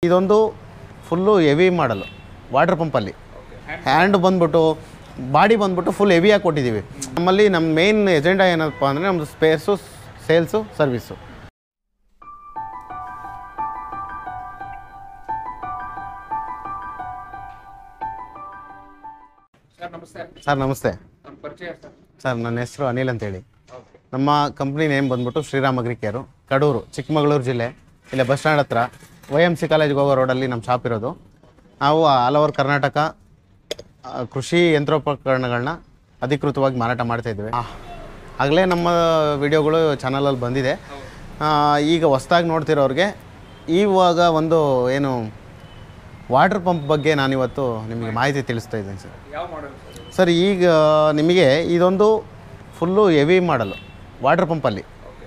ಇದೊಂದು full heavy ಮಾಡಲು water ಪಂಪಲ್ಲಿ ಹ್ಯಾಂಡ್ ಬಂದ್ಬಿಟ್ಟು ಬಾಡಿ ಬಂದ್ಬಿಟ್ಟು ಫುಲ್ ಹೆವಿಯಾಗಿ ಕೊಟ್ಟಿದ್ದೀವಿ ನಮ್ಮಲ್ಲಿ ನಮ್ಮ ಮೇನ್ ಎಜೆಂಡಾ ಏನಪ್ಪ ಅಂದರೆ ನಮ್ಮದು ಸ್ಪೇರ್ಸು ಸೇಲ್ಸು ಸರ್ವಿಸು ಸರ್ ನಮಸ್ತೆ ಸರ್ ನಮಸ್ತೆ ನಮ್ಮ ಪರಿಚಯ ಸರ್ ಸರ್ ನನ್ನ ಹೆಸರು ಅನಿಲ್ ಅಂತೇಳಿ ನಮ್ಮ ಕಂಪ್ನಿ ನೇಮ್ ಬಂದ್ಬಿಟ್ಟು ಶ್ರೀರಾಮ್ ಅಗ್ರಿಕೇರು ಕಡೂರು ಚಿಕ್ಕಮಗಳೂರು ಜಿಲ್ಲೆ ಇಲ್ಲೇ ಬಸ್ ಸ್ಟ್ಯಾಂಡ್ ಹತ್ರ ವೈ ಎಮ್ ಸಿ ಕಾಲೇಜ್ಗೆ ಹೋಗೋ ರೋಡಲ್ಲಿ ನಮ್ಮ ಶಾಪ್ ಇರೋದು ನಾವು ಆಲ್ ಓವರ್ ಕರ್ನಾಟಕ ಆ, ಕೃಷಿ ಯಂತ್ರೋಪಕರಣಗಳನ್ನ ಅಧಿಕೃತವಾಗಿ ಮಾರಾಟ ಮಾಡ್ತಾ ಇದ್ದೀವಿ ಆಗಲೇ ನಮ್ಮ ವಿಡಿಯೋಗಳು ಚಾನಲಲ್ಲಿ ಬಂದಿದೆ ಆ, ಈಗ ಹೊಸ್ದಾಗಿ ನೋಡ್ತಿರೋರಿಗೆ ಇವಾಗ ಒಂದು ಏನು ವಾಟರ್ ಪಂಪ್ ಬಗ್ಗೆ ನಾನಿವತ್ತು ನಿಮಗೆ ಮಾಹಿತಿ ತಿಳಿಸ್ತಾ ಇದ್ದೀನಿ ಸರ್ ಯಾವ ಮಾಡಲ್ ಸರ್ ಸರ್ ಈಗ ನಿಮಗೆ ಇದೊಂದು ಫುಲ್ಲು ಹೆವಿ ಮಾಡಲು ವಾಟರ್ ಪಂಪಲ್ಲಿ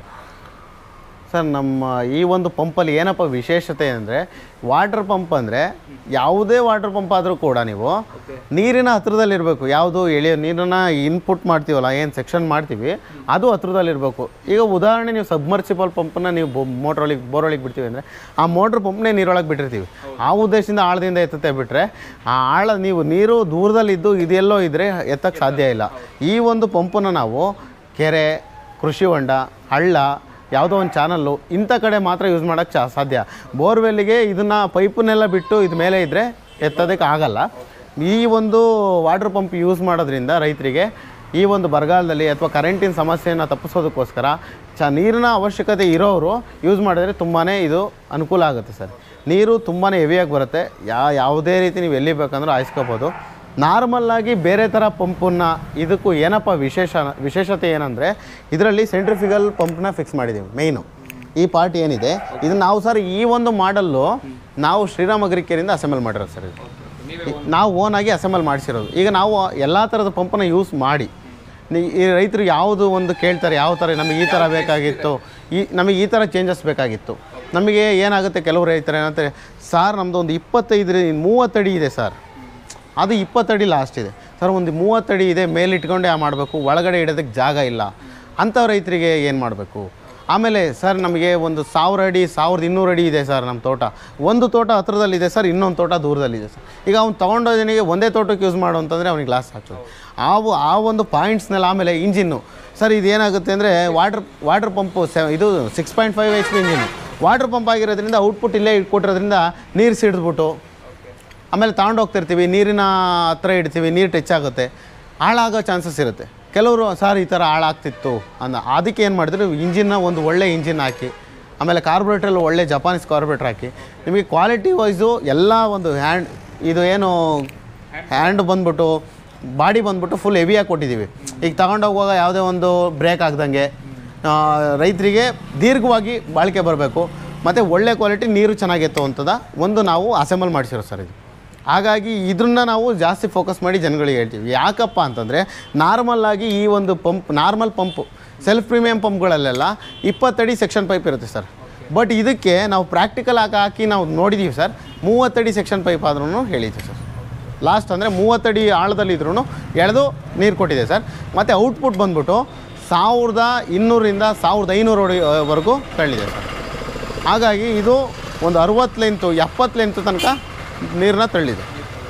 ಸರ್ ನಮ್ಮ ಈ ಒಂದು ಪಂಪಲ್ಲಿ ಏನಪ್ಪ ವಿಶೇಷತೆ ಅಂದರೆ ವಾಟರ್ ಪಂಪ್ ಅಂದರೆ ಯಾವುದೇ ವಾಟರ್ ಪಂಪ್ ಆದರೂ ಕೂಡ ನೀವು ನೀರಿನ ಹತ್ರದಲ್ಲಿರಬೇಕು ಯಾವುದು ಎಳೆಯ ನೀರನ್ನ ಇನ್ಪುಟ್ ಮಾಡ್ತೀವಲ್ಲ ಏನು ಸೆಕ್ಷನ್ ಮಾಡ್ತೀವಿ ಅದು ಹತ್ರದಲ್ಲಿರಬೇಕು ಈಗ ಉದಾಹರಣೆ ನೀವು ಸಬ್ಮರ್ಸಿಬಲ್ ಪಂಪನ್ನ ನೀವು ಮೋಟ್ರೊಳಗೆ ಬೋರೊಳಗೆ ಬಿಡ್ತೀವಿ ಅಂದರೆ ಆ ಮೋಟ್ರ್ ಪಂಪ್ನೇ ನೀರೊಳಗೆ ಬಿಟ್ಟಿರ್ತೀವಿ ಆ ಉದ್ದೇಶದಿಂದ ಆಳದಿಂದ ಎತ್ತುತ್ತೆ ಬಿಟ್ಟರೆ ಆ ಆಳ ನೀವು ನೀರು ದೂರದಲ್ಲಿದ್ದು ಇದೆಲ್ಲೋ ಇದ್ದರೆ ಎತ್ತಕ್ಕೆ ಸಾಧ್ಯ ಇಲ್ಲ ಈ ಒಂದು ಪಂಪನ್ನು ನಾವು ಕೆರೆ ಕೃಷಿ ಹೊಂಡ ಹಳ್ಳ ಯಾವುದೋ ಒಂದು ಚಾನಲ್ಲು ಇಂಥ ಕಡೆ ಮಾತ್ರ ಯೂಸ್ ಮಾಡೋಕ್ಕೆ ಚಾ ಸಾಧ್ಯ ಬೋರ್ವೆಲ್ಗೆ ಇದನ್ನು ಪೈಪನ್ನೆಲ್ಲ ಬಿಟ್ಟು ಇದು ಮೇಲೆ ಇದ್ದರೆ ಎತ್ತೋದಕ್ಕೆ ಆಗಲ್ಲ ಈ ಒಂದು ವಾಟರ್ ಪಂಪ್ ಯೂಸ್ ಮಾಡೋದ್ರಿಂದ ರೈತರಿಗೆ ಈ ಒಂದು ಬರಗಾಲದಲ್ಲಿ ಅಥವಾ ಕರೆಂಟಿನ ಸಮಸ್ಯೆಯನ್ನು ತಪ್ಪಿಸೋದಕ್ಕೋಸ್ಕರ ಚ ನೀರಿನ ಅವಶ್ಯಕತೆ ಇರೋರು ಯೂಸ್ ಮಾಡಿದ್ರೆ ತುಂಬಾ ಇದು ಅನುಕೂಲ ಆಗುತ್ತೆ ಸರ್ ನೀರು ತುಂಬಾ ಹೆವಿಯಾಗಿ ಬರುತ್ತೆ ಯಾ ಯಾವುದೇ ರೀತಿ ನೀವು ಎಲ್ಲಿ ಬೇಕಂದ್ರೂ ಹಾಯಿಸ್ಕೋಬೋದು ನಾರ್ಮಲ್ಲಾಗಿ ಬೇರೆ ಥರ ಪಂಪನ್ನು ಇದಕ್ಕೂ ಏನಪ್ಪ ವಿಶೇಷ ವಿಶೇಷತೆ ಏನಂದರೆ ಇದರಲ್ಲಿ ಸೆಂಟ್ರಿಫಿಗಲ್ ಪಂಪ್ನ ಫಿಕ್ಸ್ ಮಾಡಿದ್ದೀವಿ ಮೇಯ್ನು ಈ ಪಾರ್ಟ್ ಏನಿದೆ ಇದು ನಾವು ಸರ್ ಈ ಒಂದು ಮಾಡಲ್ಲು ನಾವು ಶ್ರೀರಾಮ್ ಅಗ್ರಿಕೇರಿಂದ ಅಸೆಂಬಲ್ ಮಾಡಿರೋದು ಸರ್ ಇದು ನೀವೇ ನಾವು ಓನಾಗಿ ಅಸೆಂಬಲ್ ಮಾಡಿಸಿರೋದು ಈಗ ನಾವು ಎಲ್ಲ ಥರದ ಪಂಪನ್ನು ಯೂಸ್ ಮಾಡಿ ನೀ- ಈ ರೈತರು ಯಾವುದು ಒಂದು ಕೇಳ್ತಾರೆ ಯಾವ ಥರ ನಮಗೆ ಈ ಥರ ಬೇಕಾಗಿತ್ತು ಈ ನಮಗೆ ಈ ಥರ ಚೇಂಜಸ್ ಬೇಕಾಗಿತ್ತು ನಮಗೆ ಏನಾಗುತ್ತೆ ಕೆಲವು ರೈತರು ಏನಂತಾರೆ ಸಾರ್ ನಮ್ಮದು ಒಂದು ಇಪ್ಪತ್ತೈದು ಮೂವತ್ತಡಿ ಇದೆ ಸರ್ ಅದು ಇಪ್ಪತ್ತಡಿ ಲಾಸ್ಟ್ ಇದೆ ಸರ್ ಒಂದು ಮೂವತ್ತಡಿ ಇದೆ ಮೇಲಿಟ್ಕೊಂಡೇ ಮಾಡಬೇಕು ಒಳಗಡೆ ಇಡೋದಕ್ಕೆ ಜಾಗ ಇಲ್ಲ ಅಂಥ ರೈತರಿಗೆ ಏನು ಮಾಡಬೇಕು ಆಮೇಲೆ ಸರ್ ನಮಗೆ ಒಂದು ಸಾವಿರ ಅಡಿ ಸಾವಿರದ ಇನ್ನೂರು ಅಡಿ ಇದೆ ಸರ್ ನಮ್ಮ ತೋಟ ಒಂದು ತೋಟ ಹತ್ರದಲ್ಲಿದೆ ಸರ್ ಇನ್ನೊಂದು ತೋಟ ದೂರದಲ್ಲಿದೆ ಸರ್ ಈಗ ಅವ್ನು ತೊಗೊಂಡೋದನಿಗೆ ಒಂದೇ ತೋಟಕ್ಕೆ ಯೂಸ್ ಮಾಡು ಅಂತಂದರೆ ಅವ್ನಿಗೆ ಲಾಸ್ ಆಗ್ತದೆ ಆ ವ- ಆ ಒಂದು ಪಾಯಿಂಟ್ಸ್ನೆಲ್ಲ ಆಮೇಲೆ ಇಂಜಿನ್ನು ಸರ್ ಇದೇನಾಗುತ್ತೆ ಅಂದರೆ ವಾಟರ್ ವಾಟರ್ ಪಂಪು ಸೆ ಇದು six point five H P engine water pump ಆಗಿರೋದ್ರಿಂದ ಔಟ್ಪುಟ್ ಇಲ್ಲೇ ಇಟ್ಕೊಟ್ಟಿರೋದ್ರಿಂದ ನೀರು ಸಿಡಿದ್ಬಿಟ್ಟು ಆಮೇಲೆ ತಗೊಂಡು ಹೋಗ್ತಿರ್ತೀವಿ ನೀರಿನ ಹತ್ರ ಇಡ್ತೀವಿ ನೀರು ಟಚ್ ಆಗುತ್ತೆ ಹಾಳಾಗೋ ಚಾನ್ಸಸ್ ಇರುತ್ತೆ ಕೆಲವರು ಸರ್ ಈ ಥರ ಹಾಳಾಗ್ತಿತ್ತು ಅಂದ ಅದಕ್ಕೆ ಏನು ಮಾಡಿದ್ರು ಇಂಜಿನ್ನ ಒಂದು ಒಳ್ಳೆ ಇಂಜಿನ್ ಹಾಕಿ ಆಮೇಲೆ ಕಾರ್ಬೊರೇಟ್ರಲ್ಲಿ ಒಳ್ಳೆ ಜಪಾನೀಸ್ ಕಾರ್ಬೊರೇಟ್ರ್ ಹಾಕಿ ನಿಮಗೆ ಕ್ವಾಲಿಟಿ ವೈಸು ಎಲ್ಲ ಒಂದು ಹ್ಯಾಂಡ್ ಇದು ಏನು ಹ್ಯಾಂಡ್ ಬಂದ್ಬಿಟ್ಟು ಬಾಡಿ ಬಂದ್ಬಿಟ್ಟು ಫುಲ್ ಹೆವಿಯಾಗಿ ಕೊಟ್ಟಿದ್ದೀವಿ ಈಗ ತಗೊಂಡೋಗುವಾಗ ಯಾವುದೇ ಒಂದು ಬ್ರೇಕ್ ಆಗ್ದಂಗೆ ಆ, ರೈತರಿಗೆ ದೀರ್ಘವಾಗಿ ಬಾಳಿಕೆ ಬರಬೇಕು ಮತ್ತು ಒಳ್ಳೆ ಕ್ವಾಲಿಟಿ ನೀರು ಚೆನ್ನಾಗಿತ್ತು ಅಂತದ ಒಂದು ನಾವು ಅಸೆಂಬಲ್ ಮಾಡಿಸಿರೋ ಸರ್ ಇದು ಹಾಗಾಗಿ ಇದನ್ನ ನಾವು ಜಾಸ್ತಿ ಫೋಕಸ್ ಮಾಡಿ ಜನಗಳಿಗೆ ಹೇಳ್ತೀವಿ ಯಾಕಪ್ಪ ಅಂತಂದರೆ ನಾರ್ಮಲ್ಲಾಗಿ ಈ ಒಂದು pump normal pump self premium ಪಂಪ್ಗಳಲ್ಲೆಲ್ಲ ಇಪ್ಪತ್ತಡಿ ಸೆಕ್ಷನ್ ಪೈಪ್ ಇರುತ್ತೆ ಸರ್ ಬಟ್ ಇದಕ್ಕೆ ನಾವು ಪ್ರಾಕ್ಟಿಕಲ್ ಆಗಿ ಹಾಕಿ ನಾವು ನೋಡಿದ್ದೀವಿ ಸರ್ ಮೂವತ್ತಡಿ ಸೆಕ್ಷನ್ ಪೈಪ್ ಆದ್ರೂ ಹೇಳಿದ್ದೀವಿ ಸರ್ ಲಾಸ್ಟ್ ಅಂದರೆ ಮೂವತ್ತಡಿ ಆಳದಲ್ಲಿ ಇದ್ರೂ ಎಳೆದು ನೀರು ಕೊಟ್ಟಿದೆ ಸರ್ ಮತ್ತು ಔಟ್ಪುಟ್ ಬಂದ್ಬಿಟ್ಟು ಸಾವಿರದ ಇನ್ನೂರಿಂದ ಸಾವಿರದ ಐನೂರು ವರೆಗೂ ತಳ್ಳಿದೆ ಸರ್ ಹಾಗಾಗಿ ಇದು ಒಂದು ಅರುವತ್ತು ಲೆಂತು ಎಪ್ಪತ್ತು ಲೆಂತ್ ತನಕ ನೀರನ್ನ ತಳ್ಳಿದೆ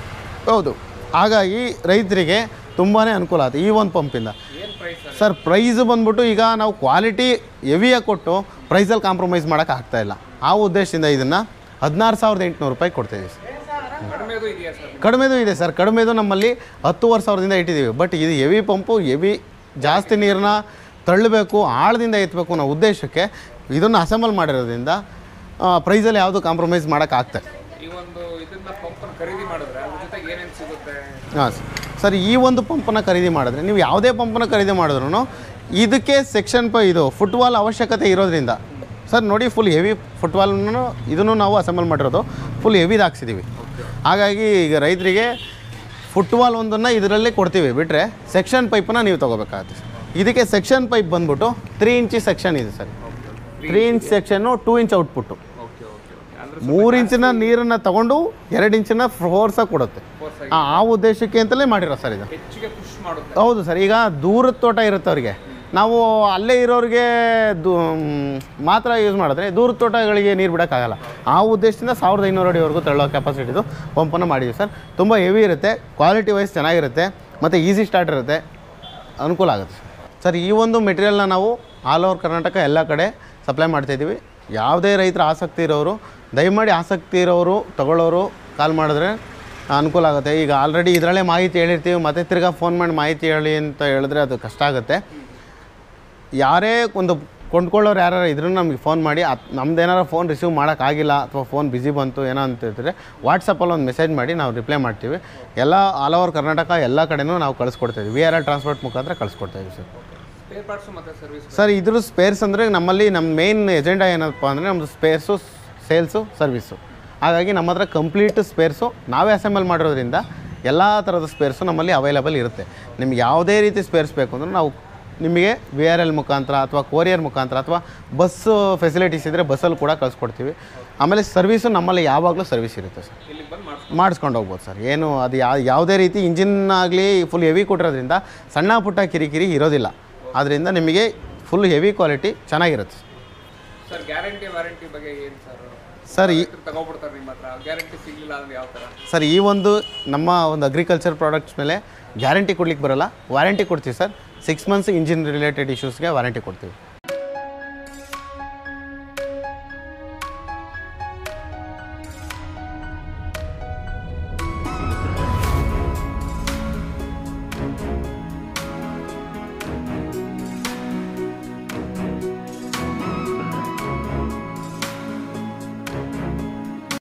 ಹೌದು ಹಾಗಾಗಿ ರೈತರಿಗೆ ತುಂಬಾ ಅನುಕೂಲ ಆಗುತ್ತೆ ಈ ಒಂದು ಪಂಪಿಂದ ಏನು ಪ್ರೈಸ್ ಸರ್ ಸರ್ ಪ್ರೈಸ್ ಬಂದ್ಬಿಟ್ಟು ಈಗ ನಾವು ಕ್ವಾಲಿಟಿ ಹೆವಿಯಾಗಿ ಕೊಟ್ಟು ಪ್ರೈಸಲ್ಲಿ ಕಾಂಪ್ರಮೈಸ್ ಮಾಡೋಕ್ಕೆ ಆಗ್ತಾ ಇಲ್ಲ ಆ ಉದ್ದೇಶದಿಂದ ಇದನ್ನು ಹದಿನಾರು ಸಾವಿರದ ಎಂಟುನೂರು ರೂಪಾಯಿ ಕೊಡ್ತಾಯಿದ್ದೀವಿ ಸರ್ ಕಡಿಮೆದು ಇದೆಯಾ ಸರ್ ಕಡಿಮೆದು ಇದೆ ಸರ್ ಕಡಿಮೆದು ನಮ್ಮಲ್ಲಿ ಹತ್ತುವರೆ ಸಾವಿರದಿಂದ ಇಟ್ಟಿದ್ದೀವಿ ಬಟ್ ಇದು ಹೆವಿ ಪಂಪು ಹೆವಿ ಜಾಸ್ತಿ ನೀರನ್ನ ತಳ್ಳಬೇಕು ಆಳದಿಂದ ಎತ್ತಬೇಕು ಅನ್ನೋ ಉದ್ದೇಶಕ್ಕೆ ಇದನ್ನು ಅಸೆಂಬಲ್ ಮಾಡಿರೋದ್ರಿಂದ ಪ್ರೈಸಲ್ಲಿ ಯಾವುದು ಕಾಂಪ್ರಮೈಸ್ ಮಾಡೋಕ್ಕಾಗ್ತದೆ ಈ ಒಂದು ಇದನ್ನ ಪಂಪನ್ನು ಖರೀದಿ ಮಾಡಿದ್ರೆ ಅದ್ರ ಜೊತೆಗೆ ಏನೇನು ಸಿಗುತ್ತೆ ಹಾಂ ಸರ್ ಈ ಒಂದು ಪಂಪನ್ನು ಖರೀದಿ ಮಾಡಿದ್ರೆ ನೀವು ಯಾವುದೇ ಪಂಪನ್ನು ಖರೀದಿ ಮಾಡಿದ್ರು ಇದಕ್ಕೆ ಸೆಕ್ಷನ್ ಪ ಇದು ಫುಟ್ಬಾಲ್ ಅವಶ್ಯಕತೆ ಇರೋದ್ರಿಂದ ಸರ್ ನೋಡಿ ಫುಲ್ ಹೆವಿ ಫುಟ್ಬಾಲ್ನು ಇದನ್ನು ನಾವು ಅಸೆಂಬಲ್ ಮಾಡಿರೋದು ಫುಲ್ ಹೆವಿದು ಹಾಕ್ಸಿದ್ದೀವಿ ಹಾಗಾಗಿ ಈಗ ರೈತರಿಗೆ ಫುಟ್ಬಾಲ್ ಒಂದನ್ನು ಇದರಲ್ಲೇ ಕೊಡ್ತೀವಿ ಬಿಟ್ಟರೆ ಸೆಕ್ಷನ್ ಪೈಪನ್ನ ನೀವು ತೊಗೋಬೇಕಾಗುತ್ತೆ ಇದಕ್ಕೆ ಸೆಕ್ಷನ್ ಪೈಪ್ ಬಂದ್ಬಿಟ್ಟು ತ್ರೀ ಇಂಚಿ ಸೆಕ್ಷನ್ ಇದೆ sir three inch section two inch output okay okay okay ಅಂದರೆ ಮೂರು ಇಂಚಿನ ನೀರನ್ನು ತಗೊಂಡು ಎರಡು ಇಂಚಿನ ಫೋರ್ಸಾಗಿ ಕೊಡುತ್ತೆ ಫೋರ್ಸ್ ಆಗಿ ಆ ಆ ಉದ್ದೇಶಕ್ಕೆ ಅಂತಲೇ ಮಾಡಿರೋ ಸರ್ ಇದು ಹೆಚ್ಚಿಗೆ ಪುಷ್ ಮಾಡುತ್ತೆ ಹೌದು ಸರ್ ಈಗ ದೂರದ ತೋಟ ಇರುತ್ತೆ ಅವ್ರಿಗೆ ನಾವು ಅಲ್ಲೇ ಇರೋರಿಗೆ ದೂ ಮಾತ್ರ ಯೂಸ್ ಮಾಡಿದ್ರೆ ದೂರದ ತೋಟಗಳಿಗೆ ನೀರು ಬಿಡೋಕ್ಕಾಗಲ್ಲ ಆ ಉದ್ದೇಶದಿಂದ ಸಾವಿರದ ಐನೂರು ಅಡಿವರೆಗೂ ತಳ್ಳೋ ಕೆಪಾಸಿಟಿದು ಪಂಪನ್ನು ಮಾಡಿದ್ದೀವಿ ಸರ್ ತುಂಬ ಹೆವಿ ಇರುತ್ತೆ ಕ್ವಾಲಿಟಿ ವೈಸ್ ಚೆನ್ನಾಗಿರುತ್ತೆ ಮತ್ತು ಈಸಿ ಸ್ಟಾರ್ಟ್ ಇರುತ್ತೆ ಅನುಕೂಲ ಆಗುತ್ತೆ ಸರ್ ಈ ಒಂದು ಮೆಟೀರಿಯಲ್ನ ನಾವು ಆಲ್ ಓವರ್ ಕರ್ನಾಟಕ ಎಲ್ಲ ಕಡೆ ಸಪ್ಲೈ ಮಾಡ್ತಾಯಿದ್ದೀವಿ ಯಾವುದೇ ರೈತರ ಆಸಕ್ತಿ ಇರೋರು ದಯಮಾಡಿ ಆಸಕ್ತಿ ಇರೋರು ತಗೊಳ್ಳೋರು ಕಾಲ್ ಮಾಡಿದ್ರೆ ಅನುಕೂಲ ಆಗುತ್ತೆ ಈಗ ಆಲ್ರೆಡಿ ಇದರಲ್ಲೇ ಮಾಹಿತಿ ಹೇಳಿರ್ತೀವಿ ಮತ್ತೆ ತಿರ್ಗಾ ಫೋನ್ ಮಾಡಿ ಮಾಹಿತಿ ಹೇಳಿ ಅಂತ ಹೇಳಿದ್ರೆ ಅದು ಕಷ್ಟ ಆಗುತ್ತೆ ಯಾರೇ ಒಂದು ಕೊಂಡ್ಕೊಳ್ಳೋರು ಯಾರು ಇದ್ರೂ ನಮಗೆ ಫೋನ್ ಮಾಡಿ ಅದು ನಮ್ದು ಏನಾರು ಫೋನ್ ರಿಸೀವ್ ಮಾಡೋಕ್ಕಾಗಿಲ್ಲ ಅಥವಾ ಫೋನ್ ಬಿಸಿ ಬಂತು ಏನೋ ಅಂತ ಹೇಳ್ತಾರೆ ವಾಟ್ಸಪ್ಪಲ್ಲಿ ಒಂದು ಮೆಸೇಜ್ ಮಾಡಿ ನಾವು ರಿಪ್ಲೈ ಮಾಡ್ತೀವಿ ಎಲ್ಲ ಆಲ್ ಓವರ್ ಕರ್ನಾಟಕ ಎಲ್ಲ ಕಡೆನೂ ನಾವು ಕಳಿಸ್ಕೊಡ್ತಾಯಿದ್ವಿ ವಿ ಆರ್ ಎಲ್ ಟ್ರಾನ್ಸ್ಪೋರ್ಟ್ ಮುಖಾಂತರ ಕಳಿಸ್ಕೊಡ್ತಾಯಿದ್ವಿ ಸರ್ ಸ್ಪೇರ್ ಪಾರ್ಟ್ಸು ಮತ್ತು ಸರ್ವಿಸ್ ಸರ್ ಇದ್ರ ಸ್ಪೇರ್ಸ್ ಅಂದರೆ ನಮ್ಮಲ್ಲಿ ನಮ್ಮ ಮೇನ್ ಎಜೆಂಡಾ ಏನಪ್ಪ ಅಂದರೆ ನಮ್ಮದು ಸ್ಪೇರ್ಸು ಸೇಲ್ಸು ಸರ್ವಿಸು ಹಾಗಾಗಿ ನಮ್ಮ ಹತ್ರ ಕಂಪ್ಲೀಟ್ ಸ್ಪೇರ್ಸು ನಾವೇ ಅಸೆಂಬಲ್ ಮಾಡಿರೋದ್ರಿಂದ ಎಲ್ಲ ಥರದ ಸ್ಪೇರ್ಸು ನಮ್ಮಲ್ಲಿ ಅವೈಲೇಬಲ್ ಇರುತ್ತೆ ನಿಮ್ಗೆ ಯಾವುದೇ ರೀತಿ ಸ್ಪೇರ್ಸ್ ಬೇಕು ಅಂದ್ರೆ ನಾವು ನಿಮಗೆ ವಿ ಆರ್ ಎಲ್ ಮುಖಾಂತರ ಅಥವಾ ಕೊರಿಯರ್ ಮುಖಾಂತರ ಅಥವಾ ಬಸ್ಸು ಫೆಸಿಲಿಟೀಸ್ ಇದ್ದರೆ ಬಸ್ಸಲ್ಲಿ ಕೂಡ ಕಳಿಸ್ಕೊಡ್ತೀವಿ ಆಮೇಲೆ ಸರ್ವಿಸು ನಮ್ಮಲ್ಲಿ ಯಾವಾಗಲೂ ಸರ್ವಿಸ್ ಇರುತ್ತೆ ಸರ್ ಇಲ್ಲಿಗೆ ಬಂದು ಮಾಡಿಸ್ಕೊಂಡು ಮಾಡಿಸ್ಕೊಂಡು ಹೋಗ್ಬೋದು ಸರ್ ಏನು ಅದು ಯಾ ಯಾವುದೇ ರೀತಿ ಇಂಜಿನ್ ಆಗಲಿ ಫುಲ್ ಹೆವಿ ಕೊಟ್ಟಿರೋದ್ರಿಂದ ಸಣ್ಣ ಪುಟ್ಟ ಕಿರಿಕಿರಿ ಇರೋದಿಲ್ಲ ಆದ್ದರಿಂದ ನಿಮಗೆ ಫುಲ್ ಹೆವಿ ಕ್ವಾಲಿಟಿ ಚೆನ್ನಾಗಿರುತ್ತೆ ಸರ್ ಗ್ಯಾರಂಟಿ ವಾರಂಟಿ ಬಗ್ಗೆ ಏನು ಸರ್ ಸರ್ ಈ ತಗೊಬಿಡ್ತಾರೆ ನಿಮ್ಮ ಹತ್ರ ಗ್ಯಾರಂಟಿ ಸಿಗಲಿಲ್ಲ ಅಂದ್ರೆ ಯಾವ ಥರ ಸರ್ ಈ ಒಂದು ನಮ್ಮ ಒಂದು ಅಗ್ರಿಕಲ್ಚರ್ ಪ್ರಾಡಕ್ಟ್ಸ್ ಮೇಲೆ ಗ್ಯಾರಂಟಿ ಕೊಡ್ಲಿಕ್ಕೆ ಬರೋಲ್ಲ ವಾರಂಟಿ ಕೊಡ್ತೀವಿ sir six months engine related ಇಶ್ಯೂಸ್ಗೆ ವಾರಂಟಿ ಕೊಡ್ತೀವಿ